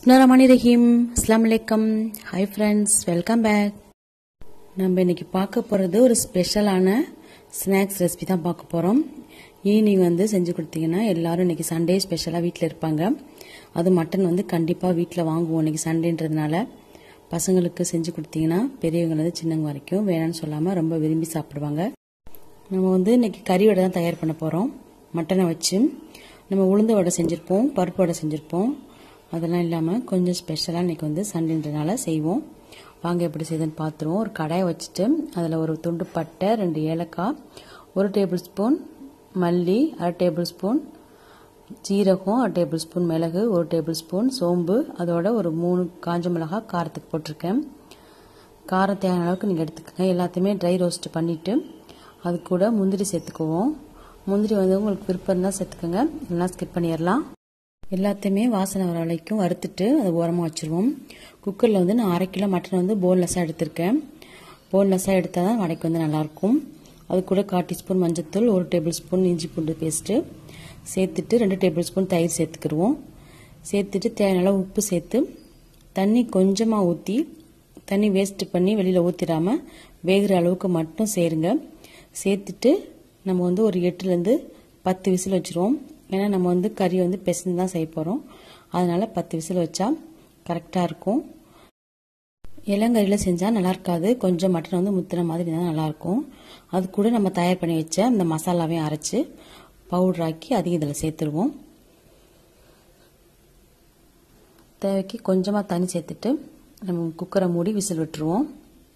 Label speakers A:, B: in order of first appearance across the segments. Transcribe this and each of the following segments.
A: பிஸ்மில்லாஹிர் ரஹீம் அஸ்லாம் வலைக்கம் ஹாய் ஃப்ரெண்ட்ஸ் வெல்கம் பேக் நம்ம இன்னைக்கு பார்க்க போகிறது ஒரு ஸ்பெஷலான ஸ்நாக்ஸ் ரெசிபி தான் பார்க்க போகிறோம் ஈவினிங் வந்து செஞ்சு கொடுத்தீங்கன்னா எல்லாரும் இன்னைக்கு சண்டே ஸ்பெஷலாக வீட்டில் இருப்பாங்க அது மட்டன் வந்து கண்டிப்பாக வீட்டில் வாங்குவோம் இன்னைக்கு சண்டேன்றதுனால பசங்களுக்கு செஞ்சு கொடுத்தீங்கன்னா பெரியவங்கலேருந்து சின்னவங்க வரைக்கும் வேணாம்னு சொல்லாமல் ரொம்ப விரும்பி சாப்பிடுவாங்க நம்ம வந்து இன்னைக்கு கறி வடை தான் தயார் பண்ண போகிறோம் மட்டனை வச்சு நம்ம உளுந்த வடை செஞ்சுருப்போம் பருப்பு வடை செஞ்சுருப்போம் அதெல்லாம் இல்லாமல் கொஞ்சம் ஸ்பெஷலாக இன்றைக்கி வந்து சண்டேன்றனால செய்வோம் வாங்க எப்படி செய்யுதுன்னு பார்த்துருவோம் ஒரு கடாயை வச்சுட்டு அதில் ஒரு துண்டு பட்டை ரெண்டு ஏலக்காய் ஒரு டேபிள் ஸ்பூன் மல்லி அரை டேபிள் ஸ்பூன் ஜீரகம் அரை டேபிள் ஸ்பூன் மிளகு ஒரு டேபிள் ஸ்பூன் சோம்பு அதோட ஒரு மூணு காஞ்ச மிளகாய் காரத்துக்கு போட்டிருக்கேன் காரம் தேவையான அளவுக்கு நீங்கள் எடுத்துக்கோங்க எல்லாத்தையுமே ட்ரை ரோஸ்ட் பண்ணிவிட்டு அது கூட முந்திரி சேர்த்துக்குவோம் முந்திரி வந்து உங்களுக்கு விருப்பம் இருந்தால் சேர்த்துக்கோங்க இல்லைனா ஸ்கிப் பண்ணிடலாம் எல்லாத்தையுமே வாசனை வர வரைக்கும் வறுத்துட்டு அதை ஓரமாக வச்சுருவோம் குக்கரில் வந்து நான் அரை கிலோ மட்டன் வந்து போன்லெஸ்ஸாக எடுத்திருக்கேன் போன்லெஸ்ஸாக எடுத்தால் தான் வடைக்கு வந்து நல்லாயிருக்கும் அது கூட கால் டீஸ்பூன் மஞ்சத்தூள் ஒரு டேபிள் ஸ்பூன் இஞ்சி பூண்டு பேஸ்ட்டு சேர்த்துட்டு ரெண்டு டேபிள் ஸ்பூன் தயிர் சேர்த்துக்கிடுவோம் சேர்த்துட்டு தேவையான அளவு உப்பு சேர்த்து தண்ணி கொஞ்சமாக ஊற்றி தண்ணி வேஸ்ட் பண்ணி வெளியில் ஊற்றிடாமல் வேகிற அளவுக்கு மட்டும் சேருங்க சேர்த்துட்டு நம்ம வந்து ஒரு எட்டுலேருந்து பத்து விசில் வச்சுருவோம் ஏன்னா நம்ம வந்து கறி வந்து பெசந்து தான் செய்ய போகிறோம் அதனால் பத்து விசில் வச்சா கரெக்டாக இருக்கும் இளங்கறியில் செஞ்சால் நல்லா இருக்காது கொஞ்சம் மட்டன் வந்து முத்துன மாதிரி தான் நல்லாயிருக்கும் அது கூட நம்ம தயார் பண்ணி வச்ச அந்த மசாலாவையும் அரைச்சி பவுடராக்கி அதையும் இதில் சேர்த்துருவோம் தேவைக்கு கொஞ்சமாக தண்ணி சேர்த்துட்டு நம்ம குக்கரை மூடி விசில் விட்டுருவோம்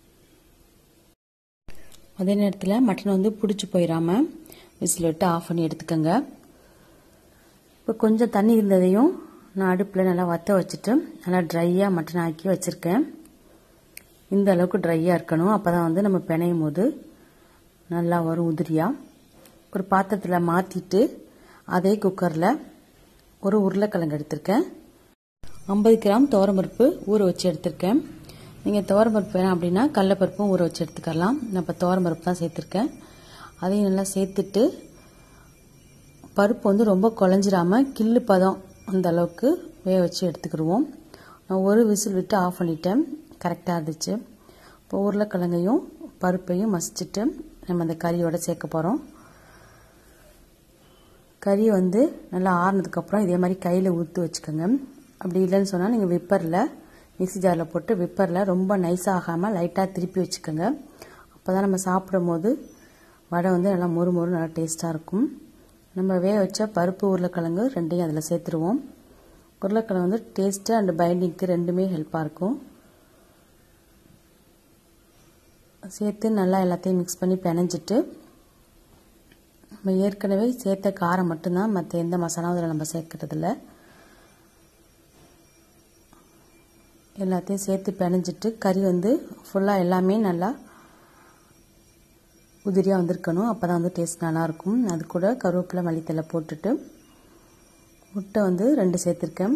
A: அதே நேரத்தில் மட்டன் வந்து பிடிச்சி போயிடாமல் விசில் விட்டு ஆஃப் பண்ணி எடுத்துக்கோங்க இப்போ கொஞ்சம் தண்ணி இருந்ததையும் நான் அடுப்பில் நல்லா வற்ற வச்சுட்டு நல்லா ட்ரையாக மட்டன் ஆக்கி வச்சுருக்கேன் இந்த அளவுக்கு ட்ரையாக இருக்கணும் அப்போ தான் வந்து நம்ம பிணையும் போது நல்லா வரும் உதிரியாக ஒரு பாத்திரத்தில் மாற்றிட்டு அதே குக்கரில் ஒரு உருளைக்கிழங்கு எடுத்திருக்கேன் ஐம்பது கிராம் துவரம்பருப்பு ஊற வச்சு எடுத்திருக்கேன் நீங்கள் துவரம்பருப்பு வேணாம் அப்படின்னா கடலப்பருப்பும் ஊற வச்சு எடுத்துக்கலாம் நான் இப்போ துவரம்பருப்பு தான் சேர்த்துருக்கேன் அதையும் நல்லா சேர்த்துட்டு பருப்பு வந்து ரொம்ப குழஞ்சிராமல் கில்லு பதம் அந்த அளவுக்கு வேக வச்சு எடுத்துக்கிடுவோம் நான் ஒரு விசில் விட்டு ஆஃப் பண்ணிட்டேன் கரெக்டாக இருந்துச்சு இப்போ உருளைக்கிழங்கையும் பருப்பையும் மசிச்சுட்டு நம்ம அந்த கறியோட சேர்க்க போகிறோம் கறி வந்து நல்லா ஆறுனதுக்கப்புறம் இதே மாதிரி கையில் ஊற்றி வச்சுக்கோங்க அப்படி இல்லைன்னு சொன்னால் நீங்கள் விப்பரில் மிக்சி ஜாரில் போட்டு விப்பரில் ரொம்ப நைஸாக ஆகாமல் லைட்டாக திருப்பி வச்சுக்கோங்க அப்போ தான் நம்ம சாப்பிடும் போது வடை வந்து நல்லா மொறு மொறு நல்லா டேஸ்ட்டாக இருக்கும் நம்ம வேக வச்ச பருப்பு உருளைக்கிழங்கு ரெண்டையும் அதில் சேர்த்துருவோம் உருளைக்கிழங்கு வந்து டேஸ்ட்டு அண்ட் பைண்டிங்க்கு ரெண்டுமே ஹெல்ப்பாக இருக்கும் சேர்த்து நல்லா எல்லாத்தையும் மிக்ஸ் பண்ணி பிணைஞ்சிட்டு நம்ம ஏற்கனவே சேர்த்த காரம் மட்டும்தான் மற்ற எந்த மசாலாவும் அதில் நம்ம சேர்க்கறதில்ல எல்லாத்தையும் சேர்த்து பிணைஞ்சிட்டு கறி வந்து ஃபுல்லாக எல்லாமே நல்லா உதிரியாக வந்திருக்கணும் அப்போ தான் வந்து டேஸ்ட் நல்லாயிருக்கும் அது கூட கருவேப்பிலை மல்லித்தலை போட்டுட்டு முட்டை வந்து ரெண்டு சேர்த்துருக்கேன்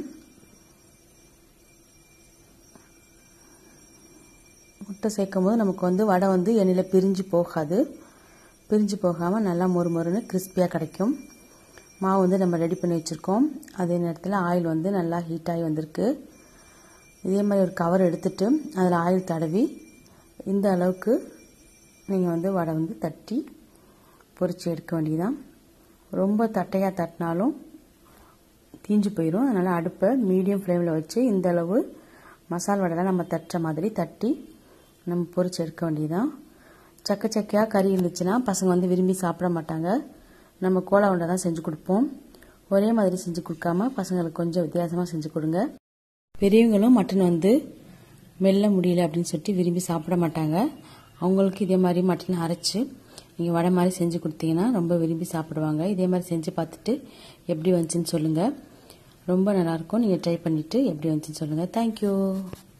A: முட்டை சேர்க்கும் போது நமக்கு வந்து வடை வந்து எண்ணெயில் பிரிஞ்சு போகாது பிரிஞ்சு போகாமல் நல்லா மொறு மொறுன்னு கிறிஸ்பியாக கிடைக்கும் மாவு வந்து நம்ம ரெடி பண்ணி வச்சுருக்கோம் அதே நேரத்தில் ஆயில் வந்து நல்லா ஹீட் ஆகி வந்திருக்கு இதே மாதிரி ஒரு கவர் எடுத்துட்டு அதில் ஆயில் தடவி இந்த அளவுக்கு நீங்கள் வந்து வடை வந்து தட்டி பொரித்து எடுக்க வேண்டியதான் ரொம்ப தட்டையாக தட்டினாலும் தீஞ்சு போயிடும் அதனால் அடுப்பை மீடியம் ஃப்ளேமில் வச்சு இந்த அளவு மசால் வடைலாம் நம்ம தட்டுற மாதிரி தட்டி நம்ம பொரித்து எடுக்க வேண்டியதான் சக்க சக்கையாக கறி இருந்துச்சுன்னா பசங்க வந்து விரும்பி சாப்பிட மாட்டாங்க நம்ம கோலா உண்டை தான் செஞ்சு கொடுப்போம் ஒரே மாதிரி செஞ்சு கொடுக்காம பசங்களுக்கு கொஞ்சம் வித்தியாசமாக செஞ்சு கொடுங்க பெரியவங்களும் மட்டன் வந்து மெல்ல முடியல அப்படின்னு சொல்லிட்டு விரும்பி சாப்பிட மாட்டாங்க அவங்களுக்கு இதே மாதிரி மட்டன் அரைச்சி நீங்கள் வடை மாதிரி செஞ்சு கொடுத்தீங்கன்னா ரொம்ப விரும்பி சாப்பிடுவாங்க இதே மாதிரி செஞ்சு பார்த்துட்டு எப்படி வந்துச்சுன்னு சொல்லுங்கள் ரொம்ப நல்லாயிருக்கும் நீங்கள் ட்ரை பண்ணிவிட்டு எப்படி வந்துச்சுன்னு சொல்லுங்கள் தேங்க்யூ